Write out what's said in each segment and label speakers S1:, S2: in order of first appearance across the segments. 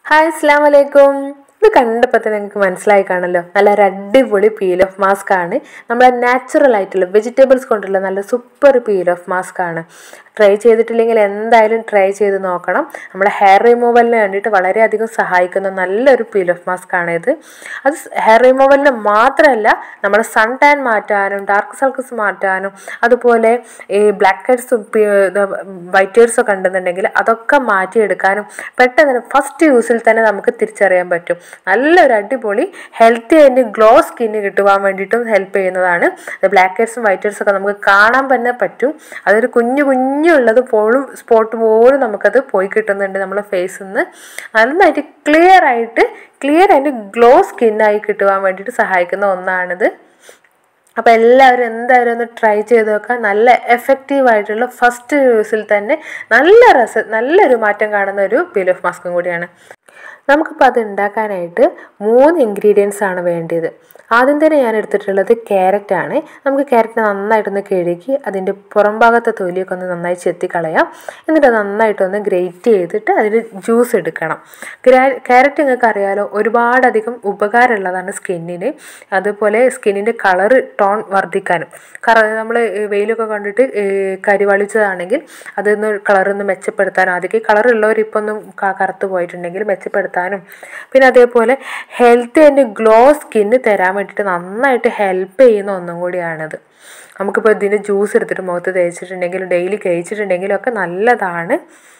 S1: hi അസ്സാം വലൈക്കും ഇത് കണ്ടപ്പോൾ തന്നെ നിങ്ങൾക്ക് മനസ്സിലായി കാണല്ലോ നല്ല ഒരു അടിപൊളി പീൽ ഓഫ് മാസ്ക് ആണ് നമ്മളെ നാച്ചുറൽ ആയിട്ടുള്ള വെജിറ്റബിൾസ് കൊണ്ടുള്ള നല്ല സൂപ്പർ പീൽ ഓഫ് മാസ്ക് ആണ് ട്രൈ ചെയ്തിട്ടില്ലെങ്കിൽ എന്തായാലും ട്രൈ ചെയ്ത് നോക്കണം നമ്മുടെ ഹെയർ റിമൂവലിന് വേണ്ടിയിട്ട് വളരെയധികം സഹായിക്കുന്ന നല്ലൊരു പീൽ ഓഫ് മാസ്ക് ആണ് ഇത് അത് ഹെയർ റിമൂവലിന് മാത്രമല്ല നമ്മുടെ സൺ ടാൻ മാറ്റാനും ഡാർക്ക് സർക്കിൾസ് മാറ്റാനും അതുപോലെ ഈ ബ്ലാക്ക് ഹെഡ്സും വൈറ്റ് ഹെഡ്സും ഒക്കെ ഉണ്ടെന്നുണ്ടെങ്കിൽ അതൊക്കെ മാറ്റിയെടുക്കാനും പെട്ടെന്ന് ഫസ്റ്റ് യൂസിൽ തന്നെ നമുക്ക് തിരിച്ചറിയാൻ പറ്റും നല്ലൊരു അടിപൊളി ഹെൽത്തി ആൻഡ് ഗ്ലോ സ്കിന്ന് കിട്ടുവാൻ വേണ്ടിയിട്ടും ഹെൽപ്പ് ചെയ്യുന്നതാണ് ബ്ലാക്ക് ഹെഡ്സും വൈറ്റ് ഹെഡ്സും ഒക്കെ നമുക്ക് കാണാൻ തന്നെ പറ്റും അതൊരു കുഞ്ഞു കുഞ്ഞുള്ളത് പോലും സ്പോട്ട് പോലും നമുക്കത് പോയി കിട്ടുന്നുണ്ട് നമ്മുടെ ഫേസിൽ നിന്ന് നന്നായിട്ട് ക്ലിയർ ആയിട്ട് ക്ലിയർ ആൻഡ് ഗ്ലോ സ്കിന്നായി കിട്ടുവാൻ വേണ്ടിയിട്ട് സഹായിക്കുന്ന ഒന്നാണിത് അപ്പോൾ എല്ലാവരും എന്തായാലും ഒന്ന് ട്രൈ ചെയ്ത് നോക്കുക നല്ല എഫക്റ്റീവ് ആയിട്ടുള്ള ഫസ്റ്റ് യൂസിൽ തന്നെ നല്ല രസ നല്ലൊരു മാറ്റം കാണുന്ന ഒരു പീൽ ഓഫ് മാസ്കും കൂടിയാണ് നമുക്കിപ്പോൾ അത് ഉണ്ടാക്കാനായിട്ട് മൂന്ന് ഇൻഗ്രീഡിയൻസ് ആണ് വേണ്ടത് ആദ്യം തന്നെ ഞാൻ എടുത്തിട്ടുള്ളത് ക്യാരറ്റ് ആണ് നമുക്ക് ക്യാരറ്റ് നന്നായിട്ടൊന്ന് കഴുകി അതിൻ്റെ പുറം ഭാഗത്തെ തൊലിയൊക്കെ ഒന്ന് നന്നായി ചെത്തി കളയാം എന്നിട്ട് നന്നായിട്ടൊന്ന് ഗ്രേറ്റ് ചെയ്തിട്ട് അതിൽ ജ്യൂസ് എടുക്കണം ക്യാരറ്റ് നിങ്ങൾക്ക് അറിയാലോ ഒരുപാടധികം ഉപകാരമുള്ളതാണ് സ്കിന്നിന് അതുപോലെ സ്കിന്നിൻ്റെ കളറ് ടോൺ വർദ്ധിക്കാനും കറ നമ്മൾ വെയിലൊക്കെ കണ്ടിട്ട് കരിവളിച്ചതാണെങ്കിൽ അതൊന്ന് കളറൊന്ന് മെച്ചപ്പെടുത്താനും ആദ്യമൊക്കെ കളറുള്ളവർ ഇപ്പോൾ ഒന്നും കറുത്ത് പോയിട്ടുണ്ടെങ്കിൽ മെച്ചപ്പെടുത്താനും പിന്നെ അതേപോലെ ഹെൽത്ത് ആൻഡ് ഗ്ലോ സ്കിന്ന് തരാൻ വേണ്ടിയിട്ട് നന്നായിട്ട് ഹെൽപ്പ് ചെയ്യുന്ന ഒന്നും കൂടിയാണിത് നമുക്കിപ്പോൾ ഇതിൻ്റെ ജ്യൂസ് എടുത്തിട്ട് മുഖത്ത് തേച്ചിട്ടുണ്ടെങ്കിലും ഡെയിലി കഴിച്ചിട്ടുണ്ടെങ്കിലും ഒക്കെ നല്ലതാണ്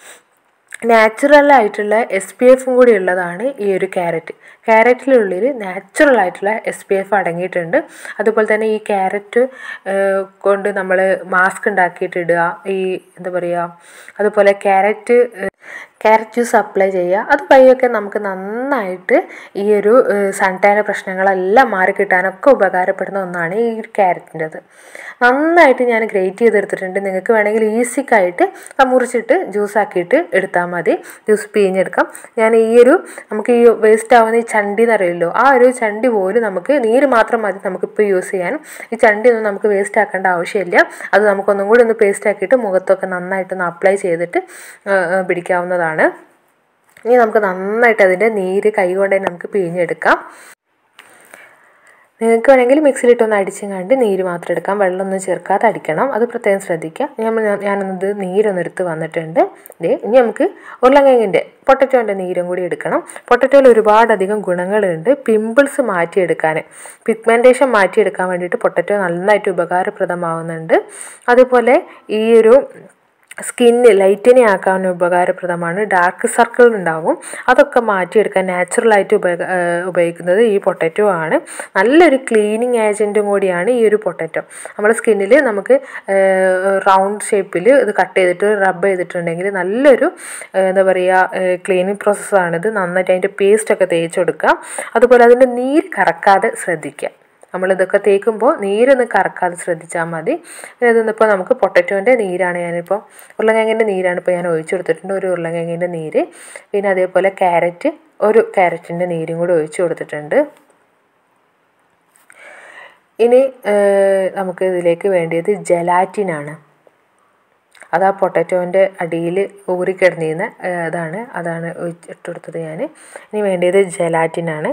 S1: നാച്ചുറൽ ആയിട്ടുള്ള എസ് പി എഫും കൂടി ഉള്ളതാണ് ഈ ഒരു ക്യാരറ്റ് ക്യാരറ്റിനുള്ളിൽ നാച്ചുറൽ ആയിട്ടുള്ള എസ് പി എഫ് അടങ്ങിയിട്ടുണ്ട് അതുപോലെ തന്നെ ഈ ക്യാരറ്റ് കൊണ്ട് നമ്മൾ മാസ്ക് ഉണ്ടാക്കിയിട്ട് ഇടുക ഈ എന്താ പറയുക അതുപോലെ ക്യാരറ്റ് ക്യാരറ്റ് ജ്യൂസ് അപ്ലൈ ചെയ്യുക അത് വഴിയൊക്കെ നമുക്ക് നന്നായിട്ട് ഈ ഒരു സൺടാൻ്റെ പ്രശ്നങ്ങളെല്ലാം മാറിക്കിട്ടാനൊക്കെ ഉപകാരപ്പെടുന്ന ഒന്നാണ് ഈ ക്യാരറ്റിൻ്റെത് നന്നായിട്ട് ഞാൻ ഗ്രേറ്റ് ചെയ്തെടുത്തിട്ടുണ്ട് നിങ്ങൾക്ക് വേണമെങ്കിൽ ഈസിക്കായിട്ട് മുറിച്ചിട്ട് ജ്യൂസ് ആക്കിയിട്ട് എടുത്താൽ മതി ജ്യൂസ് പിഴിഞ്ഞെടുക്കാം ഞാൻ ഈ ഒരു നമുക്ക് ഈ വേസ്റ്റ് ആവുന്ന ഈ ചണ്ടി എന്നറിയില്ലോ ആ ഒരു ചണ്ടി പോലും നമുക്ക് നീര് മാത്രം മതി നമുക്കിപ്പോൾ യൂസ് ചെയ്യാനും ഈ ചണ്ടി ഒന്നും നമുക്ക് വേസ്റ്റ് ആക്കേണ്ട ആവശ്യമില്ല അത് നമുക്കൊന്നും കൂടി ഒന്ന് പേസ്റ്റ് ആക്കിയിട്ട് മുഖത്തൊക്കെ നന്നായിട്ടൊന്ന് അപ്ലൈ ചെയ്തിട്ട് പിടിക്കാവുന്നതാണ് ഇനി നമുക്ക് നന്നായിട്ട് അതിൻ്റെ നീര് കൈകൊണ്ട് തന്നെ നമുക്ക് പിഴിഞ്ഞെടുക്കാം നിങ്ങൾക്ക് വേണമെങ്കിൽ മിക്സിയിലിട്ടൊന്ന് അടിച്ചും കണ്ട് നീര് മാത്രം എടുക്കാം വെള്ളമൊന്നും ചേർക്കാതെ അടിക്കണം അത് പ്രത്യേകം ശ്രദ്ധിക്കുക നമ്മൾ ഞാനൊന്നത് നീരൊന്ന് എടുത്ത് വന്നിട്ടുണ്ട് ഇതേ ഇനി നമുക്ക് ഉരുളങ്കിഴങ്ങിൻ്റെ പൊട്ടറ്റോൻ്റെ നീരും കൂടി എടുക്കണം പൊട്ടറ്റോയിൽ ഒരുപാടധികം ഗുണങ്ങളുണ്ട് പിമ്പിൾസ് മാറ്റിയെടുക്കാൻ പിഗ്മെൻറ്റേഷൻ മാറ്റിയെടുക്കാൻ വേണ്ടിയിട്ട് പൊട്ടറ്റോ നന്നായിട്ട് ഉപകാരപ്രദമാവുന്നുണ്ട് അതുപോലെ ഈ ഒരു സ്കിന്ന് ലൈറ്റനിങ് ആക്കാൻ ഉപകാരപ്രദമാണ് ഡാർക്ക് സർക്കിൾ ഉണ്ടാവും അതൊക്കെ മാറ്റിയെടുക്കാൻ നാച്ചുറലായിട്ട് ഉപയോഗ ഉപയോഗിക്കുന്നത് ഈ പൊട്ടറ്റോ ആണ് നല്ലൊരു ക്ലീനിങ് ഏജൻറ്റും കൂടിയാണ് ഈ ഒരു പൊട്ടറ്റോ നമ്മുടെ സ്കിന്നിൽ നമുക്ക് റൗണ്ട് ഷേപ്പിൽ ഇത് കട്ട് ചെയ്തിട്ട് റബ്ബ് ചെയ്തിട്ടുണ്ടെങ്കിൽ നല്ലൊരു എന്താ പറയുക ക്ലീനിങ് പ്രോസസ്സാണിത് നന്നായിട്ട് അതിൻ്റെ പേസ്റ്റൊക്കെ തേച്ച് കൊടുക്കുക അതുപോലെ അതിൻ്റെ നീര് കറക്കാതെ ശ്രദ്ധിക്കുക നമ്മളിതൊക്കെ തേക്കുമ്പോൾ നീരൊന്ന് കറക്കാതെ ശ്രദ്ധിച്ചാൽ മതി പിന്നെ ഇതൊന്നിപ്പോൾ നമുക്ക് പൊട്ടറ്റോൻ്റെ നീരാണ് ഞാനിപ്പോൾ ഉരുളക്കിഴങ്ങിൻ്റെ നീരാണ് ഇപ്പോൾ ഞാൻ ഒഴിച്ചു കൊടുത്തിട്ടുണ്ട് ഒരു ഉരുളക്കിഴങ്ങിൻ്റെ നീര് പിന്നെ അതേപോലെ ക്യാരറ്റ് ഒരു ക്യാരറ്റിൻ്റെ നീരും കൂടി ഒഴിച്ചു കൊടുത്തിട്ടുണ്ട് ഇനി നമുക്ക് ഇതിലേക്ക് വേണ്ടിയത് ജലാറ്റിനാണ് അത് ആ പൊട്ടറ്റോൻ്റെ അടിയിൽ ഊറിക്കിടന്നിരുന്ന അതാണ് അതാണ് ഇട്ടുകൊടുത്തത് ഞാൻ ഇനി വേണ്ടിയത് ജലാറ്റിനാണ്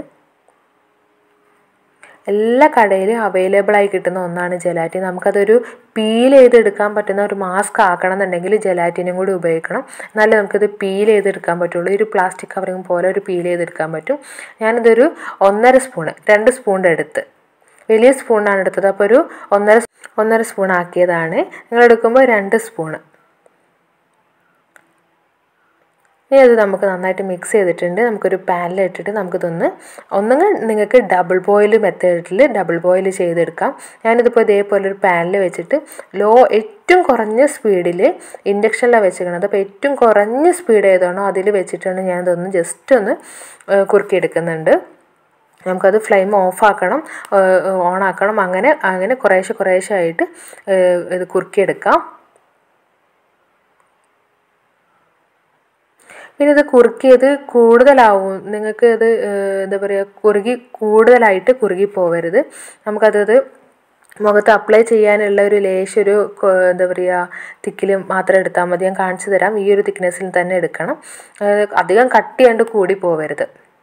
S1: എല്ലാ കടയിലും അവൈലബിൾ ആയി കിട്ടുന്ന ഒന്നാണ് ജലാറ്റിൻ നമുക്കതൊരു പീൽ ചെയ്തെടുക്കാൻ പറ്റുന്ന ഒരു മാസ്ക് ആക്കണം എന്നുണ്ടെങ്കിൽ ജലാറ്റിനും കൂടി ഉപയോഗിക്കണം എന്നാലേ നമുക്കിത് പീൽ ചെയ്തെടുക്കാൻ പറ്റുള്ളൂ ഒരു പ്ലാസ്റ്റിക് കവറിങ് പോലെ ഒരു പീൽ ചെയ്തെടുക്കാൻ പറ്റും ഞാനിതൊരു ഒന്നര സ്പൂണ് രണ്ട് സ്പൂണിൻ്റെ അടുത്ത് വലിയ സ്പൂണാണ് എടുത്തത് അപ്പോൾ ഒരു ഒന്നര ഒന്നര സ്പൂൺ ആക്കിയതാണ് നിങ്ങൾ എടുക്കുമ്പോൾ രണ്ട് സ്പൂണ് ഇനി അത് നമുക്ക് നന്നായിട്ട് മിക്സ് ചെയ്തിട്ടുണ്ട് നമുക്കൊരു പാനിൽ ഇട്ടിട്ട് നമുക്കിതൊന്ന് ഒന്നുകിൽ നിങ്ങൾക്ക് ഡബിൾ ബോയിൽ മെത്തേഡിൽ ഡബിൾ ബോയിൽ ചെയ്തെടുക്കാം ഞാനിതിപ്പോൾ ഇതേപോലെ ഒരു പാനിൽ വെച്ചിട്ട് ലോ ഏറ്റവും കുറഞ്ഞ സ്പീഡിൽ ഇൻഡക്ഷനിലാണ് വെച്ചിരിക്കുന്നത് അപ്പോൾ ഏറ്റവും കുറഞ്ഞ സ്പീഡ് ഏതാണോ അതിൽ വെച്ചിട്ടാണ് ഞാനിതൊന്ന് ജസ്റ്റ് ഒന്ന് കുറുക്കിയെടുക്കുന്നുണ്ട് നമുക്കത് ഫ്ലെയിം ഓഫ് ആക്കണം ഓൺ ആക്കണം അങ്ങനെ അങ്ങനെ കുറേശ്ശെ കുറേശ്ശെ ആയിട്ട് ഇത് കുറുക്കിയെടുക്കാം പിന്നെ ഇത് കുറുക്കിയത് കൂടുതലാവും നിങ്ങൾക്ക് ഇത് എന്താ പറയുക കുറുകി കൂടുതലായിട്ട് കുറുകി പോവരുത് നമുക്കത് മുഖത്ത് അപ്ലൈ ചെയ്യാനുള്ള ഒരു ലേശം ഒരു കൊ- എന്താ പറയുക തിക്കിൽ മാത്രം എടുത്താൽ മതി ഞാൻ കാണിച്ചു തരാം ഈ ഒരു തിക്നെസ്സിൽ തന്നെ എടുക്കണം അതായത് അധികം കട്ടി കണ്ട് കൂടി പോവരുത്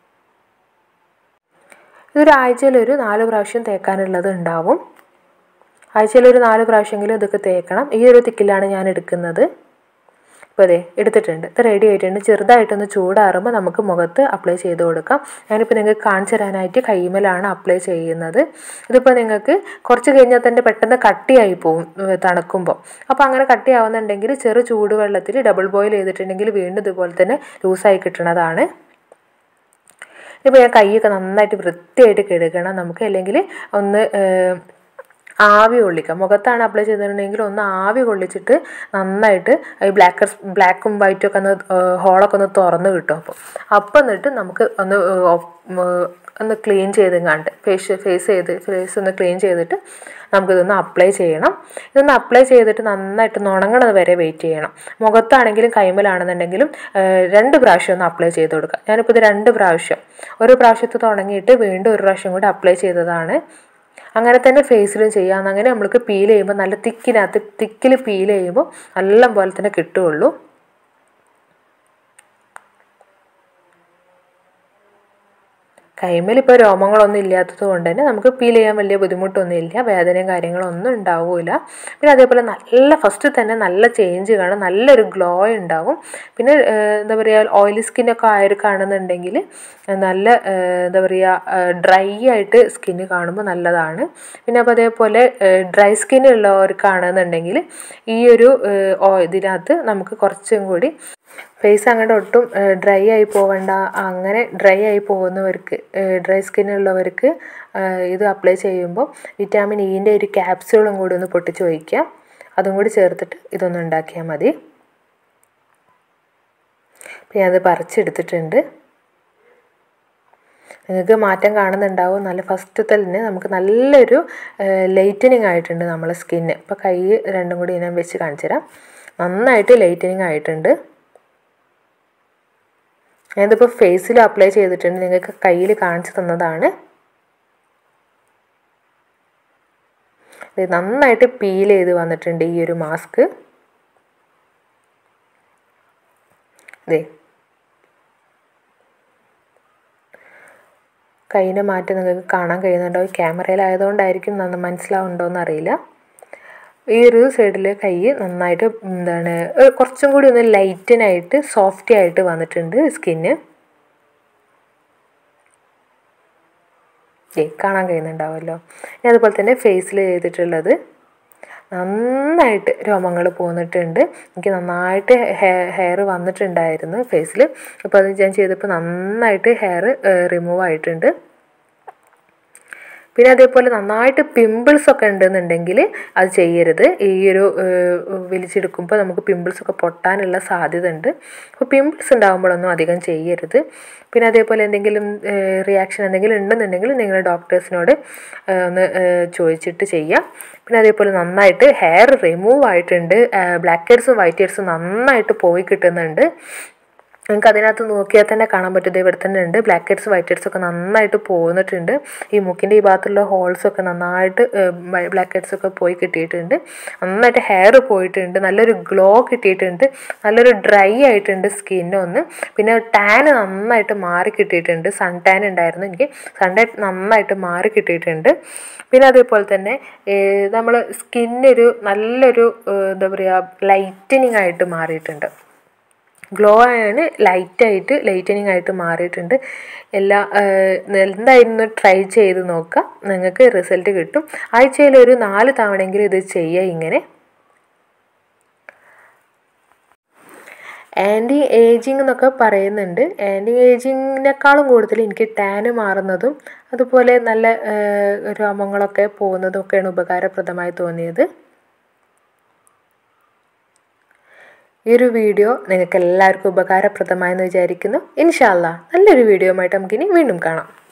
S1: ഇതൊരു ആഴ്ചയിൽ ഒരു നാല് പ്രാവശ്യം തേക്കാനുള്ളത് ഉണ്ടാവും ആഴ്ചയിൽ ഒരു നാല് പ്രാവശ്യമെങ്കിലും ഇതൊക്കെ തേക്കണം ഈ ഒരു തിക്കിലാണ് ഞാൻ എടുക്കുന്നത് ഇപ്പോൾ അതെ എടുത്തിട്ടുണ്ട് ഇത് റെഡി ആയിട്ടുണ്ട് ചെറുതായിട്ടൊന്ന് ചൂടാറുമ്പോൾ നമുക്ക് മുഖത്ത് അപ്ലൈ ചെയ്ത് കൊടുക്കാം ഞാനിപ്പോൾ നിങ്ങൾക്ക് കാണിച്ചു തരാനായിട്ട് കൈമലാണ് അപ്ലൈ ചെയ്യുന്നത് ഇതിപ്പോൾ നിങ്ങൾക്ക് കുറച്ച് കഴിഞ്ഞാൽ തന്നെ പെട്ടെന്ന് കട്ടിയായി പോകും ഉം, തണുക്കുമ്പോൾ അപ്പോൾ അങ്ങനെ കട്ടിയാവുന്നുണ്ടെങ്കിൽ ചെറു ചൂടുവെള്ളത്തിൽ ഡബിൾ ബോയിൽ ചെയ്തിട്ടുണ്ടെങ്കിൽ വീണ്ടും ഇതുപോലെ തന്നെ ലൂസായി കിട്ടുന്നതാണ് ഇപ്പോൾ ഞാൻ കൈയൊക്കെ നന്നായിട്ട് വൃത്തിയായിട്ട് കഴുകണം നമുക്ക് അല്ലെങ്കിൽ ഒന്ന് ഏഹ്, ആവി കൊള്ളിക്കാം മുഖത്താണ് അപ്ലൈ ചെയ്തിട്ടുണ്ടെങ്കിൽ ഒന്ന് ആവി കൊള്ളിച്ചിട്ട് നന്നായിട്ട് ഈ ബ്ലാക്ക് ബ്ലാക്കും വൈറ്റും ഒക്കെ ഒന്ന് ഏഹ്, ഹോളൊക്കെ ഒന്ന് തുറന്ന് കിട്ടും അപ്പോൾ അപ്പം എന്നിട്ട് നമുക്ക് ഒന്ന് ഏഹ്, ഒപ്പ്- ഏഹ്, ഒന്ന് ക്ലീൻ ചെയ്തെങ്ങാണ്ട് ഫേസ് ഫേസ് ചെയ്ത് ഫേസ് ഒന്ന് ക്ലീൻ ചെയ്തിട്ട് നമുക്കിതൊന്ന് അപ്ലൈ ചെയ്യണം ഇതൊന്ന് അപ്ലൈ ചെയ്തിട്ട് നന്നായിട്ട് ഉണങ്ങണത് വരെ വെയിറ്റ് ചെയ്യണം മുഖത്താണെങ്കിലും കൈമലാണെന്നുണ്ടെങ്കിലും ഏഹ്, രണ്ട് പ്രാവശ്യം ഒന്ന് അപ്ലൈ ചെയ്ത് കൊടുക്കുക ഞാനിപ്പോൾ ഇത് രണ്ട് പ്രാവശ്യം ഒരു പ്രാവശ്യത്ത് തുടങ്ങിയിട്ട് വീണ്ടും ഒരു പ്രാവശ്യം കൂടി അപ്ലൈ ചെയ്തതാണ് അങ്ങനെ തന്നെ ഫേസിലും ചെയ്യാം അങ്ങനെ നമ്മൾക്ക് പീൽ ചെയ്യുമ്പോൾ നല്ല തിക്കിനകത്ത് തിക്കിൽ പീൽ ചെയ്യുമ്പോൾ നല്ല പോലെ തന്നെ കിട്ടുകയുള്ളൂ കൈമേൽ ഇപ്പോൾ രോമങ്ങളൊന്നും ഇല്ലാത്തത് കൊണ്ട് തന്നെ നമുക്ക് പീൽ ചെയ്യാൻ വലിയ ബുദ്ധിമുട്ടൊന്നും ഇല്ല വേദനയും കാര്യങ്ങളൊന്നും ഉണ്ടാവില്ല പിന്നെ അതേപോലെ നല്ല ഫസ്റ്റ് തന്നെ നല്ല ചേഞ്ച് കാണും നല്ലൊരു ഗ്ലോ ഉണ്ടാവും പിന്നെ ഏഹ്, എന്താ പറയുക ഓയിലി സ്കിന്നൊക്കെ ആയൊരു കാണുന്നുണ്ടെങ്കിൽ നല്ല ഏഹ്, എന്താ പറയുക ഡ്രൈ ആയിട്ട് സ്കിന്ന് കാണുമ്പോൾ നല്ലതാണ് പിന്നെ അപ്പോൾ അതേപോലെ ഡ്രൈ സ്കിൻ ഉള്ളവർക്കാണെന്നുണ്ടെങ്കിൽ ഈ ഒരു ഏഹ്, ഓ- ഇതിനകത്ത് നമുക്ക് കുറച്ചും കൂടി ഫേസ് അങ്ങോട്ട് ഒട്ടും ഡ്രൈ ആയി പോകണ്ട അങ്ങനെ ഡ്രൈ ആയി പോകുന്നവർക്ക് ഡ്രൈ സ്കിൻ ഉള്ളവർക്ക് ഏഹ്, ഇത് അപ്ലൈ ചെയ്യുമ്പോൾ വിറ്റാമിൻ ഇൻ്റെ ഒരു ക്യാപ്സ്യൂളും കൂടി ഒന്ന് പൊട്ടിച്ച് ഒഴിക്കാം അതും കൂടി ചേർത്തിട്ട് ഇതൊന്ന് ഉണ്ടാക്കിയാൽ മതി പിന്നെ അത് പറിച്ചെടുത്തിട്ടുണ്ട് നിങ്ങൾക്ക് മാറ്റം കാണുന്നുണ്ടാവും നല്ല ഫസ്റ്റ് തന്നെ നമുക്ക് നല്ലൊരു ലൈറ്റനിങ് ആയിട്ടുണ്ട് നമ്മളെ സ്കിന്ന് ഇപ്പോൾ കൈ രണ്ടും കൂടി ഞാൻ വെച്ച് കാണിച്ചു തരാം നന്നായിട്ട് ലൈറ്റനിങ് ആയിട്ടുണ്ട് ഞാനിതിപ്പോൾ ഫേസിൽ അപ്ലൈ ചെയ്തിട്ടുണ്ട് നിങ്ങൾക്ക് കയ്യിൽ കാണിച്ചു തന്നതാണ് ഇത് നന്നായിട്ട് പീൽ ചെയ്ത് വന്നിട്ടുണ്ട് ഈ ഒരു മാസ്ക് ഇതേ കൈയിൻ്റെ മാറ്റം നിങ്ങൾക്ക് കാണാൻ കഴിയുന്നുണ്ടാവും ക്യാമറയിലായതുകൊണ്ടായിരിക്കും നന്ന മനസ്സിലാവുന്നുണ്ടോയെന്ന് അറിയില്ല ഈ ഒരു സൈഡിൽ കൈ നന്നായിട്ട് എന്താണ് ഒരു കുറച്ചും കൂടി ഒന്ന് ലൈറ്റനായിട്ട് സോഫ്റ്റി ആയിട്ട് വന്നിട്ടുണ്ട് സ്കിന്ന് ഏ കാണാൻ കഴിയുന്നുണ്ടാവുമല്ലോ ഇനി അതുപോലെ തന്നെ ഫേസിൽ ചെയ്തിട്ടുള്ളത് നന്നായിട്ട് രോമങ്ങൾ പോന്നിട്ടുണ്ട് എനിക്ക് നന്നായിട്ട് ഹെയർ വന്നിട്ടുണ്ടായിരുന്നു ഫേസിൽ അപ്പോൾ അത് ഞാൻ ചെയ്തപ്പോൾ നന്നായിട്ട് ഹെയർ റിമൂവ് ആയിട്ടുണ്ട് പിന്നെ അതേപോലെ നന്നായിട്ട് പിമ്പിൾസ് ഒക്കെ ഉണ്ടെന്നുണ്ടെങ്കിൽ അത് ചെയ്യരുത് ഈ ഒരു ഏഹ്, വലിച്ചെടുക്കുമ്പോൾ നമുക്ക് പിമ്പിൾസ് ഒക്കെ പൊട്ടാനുള്ള സാധ്യത ഉണ്ട് അപ്പോൾ പിമ്പിൾസ് ഉണ്ടാകുമ്പോഴൊന്നും അധികം ചെയ്യരുത് പിന്നെ അതേപോലെ എന്തെങ്കിലും റിയാക്ഷൻ എന്തെങ്കിലും ഉണ്ടെന്നുണ്ടെങ്കിൽ നിങ്ങൾ ഡോക്ടേഴ്സിനോട് ഏഹ്, ഒന്ന് ഏഹ്, ചോദിച്ചിട്ട് ചെയ്യാം പിന്നെ അതേപോലെ നന്നായിട്ട് ഹെയർ റിമൂവ് ആയിട്ടുണ്ട് ബ്ലാക്ക് ഹെഡ്സും വൈറ്റ് ഹെഡ്സും നന്നായിട്ട് പോയി കിട്ടുന്നുണ്ട് നിങ്ങൾക്ക് അതിനകത്ത് നോക്കിയാൽ തന്നെ കാണാൻ പറ്റും ദേ ഇവിടെ തന്നെ ഉണ്ട് ബ്ലാക്ക് ഹെഡ്സ് വൈറ്റ് ഹെഡ്സ് ഒക്കെ നന്നായിട്ട് പോന്നിട്ടുണ്ട് ഈ മൂക്കിൻ്റെ ഈ ഭാഗത്തുള്ള ഹോൾസ് ഒക്കെ നന്നായിട്ട് ബ്ലാക്ക് ഹെഡ്സ് ഒക്കെ പോയി കിട്ടിയിട്ടുണ്ട് നന്നായിട്ട് ഹെയർ പോയിട്ടുണ്ട് നല്ലൊരു ഗ്ലോ കിട്ടിയിട്ടുണ്ട് നല്ലൊരു ഡ്രൈ ആയിട്ടുണ്ട് സ്കിന്നൊന്ന് പിന്നെ ടാൻ നന്നായിട്ട് മാറി കിട്ടിയിട്ടുണ്ട് സൺ ടാൻ ഉണ്ടായിരുന്നു എനിക്ക് സൺ ടാൻ നന്നായിട്ട് മാറി കിട്ടിയിട്ടുണ്ട് പിന്നെ അതേപോലെ തന്നെ നമ്മൾ സ്കിന്നൊരു നല്ലൊരു ഏഹ്, എന്താ പറയുക ലൈറ്റനിങ് ആയിട്ട് മാറിയിട്ടുണ്ട് ഗ്ലോ ആണ് ലൈറ്റായിട്ട് ലൈറ്റനിങ് ആയിട്ട് മാറിയിട്ടുണ്ട് എല്ലാ ഏഹ്, എന്തായിരുന്നു ട്രൈ ചെയ്ത് നോക്കുക നിങ്ങൾക്ക് റിസൾട്ട് കിട്ടും ആഴ്ചയിൽ ഒരു നാല് തവണയെങ്കിലും ഇത് ചെയ്യുക ഇങ്ങനെ ആൻറ്റി ഏജിങ് എന്നൊക്കെ പറയുന്നുണ്ട് ആൻറ്റി ഏജിങ്ങിനേക്കാളും കൂടുതൽ എനിക്ക് ടാന് മാറുന്നതും അതുപോലെ നല്ല ഏഹ്, രോമങ്ങളൊക്കെ പോകുന്നതും ഒക്കെയാണ് ഉപകാരപ്രദമായി തോന്നിയത് ഈ ഒരു വീഡിയോ നിങ്ങൾക്ക് എല്ലാവർക്കും ഉപകാരപ്രദമായെന്ന് വിചാരിക്കുന്നു ഇൻഷാല്ല നല്ലൊരു വീഡിയോ ആയിട്ട് നമുക്കിനി വീണ്ടും കാണാം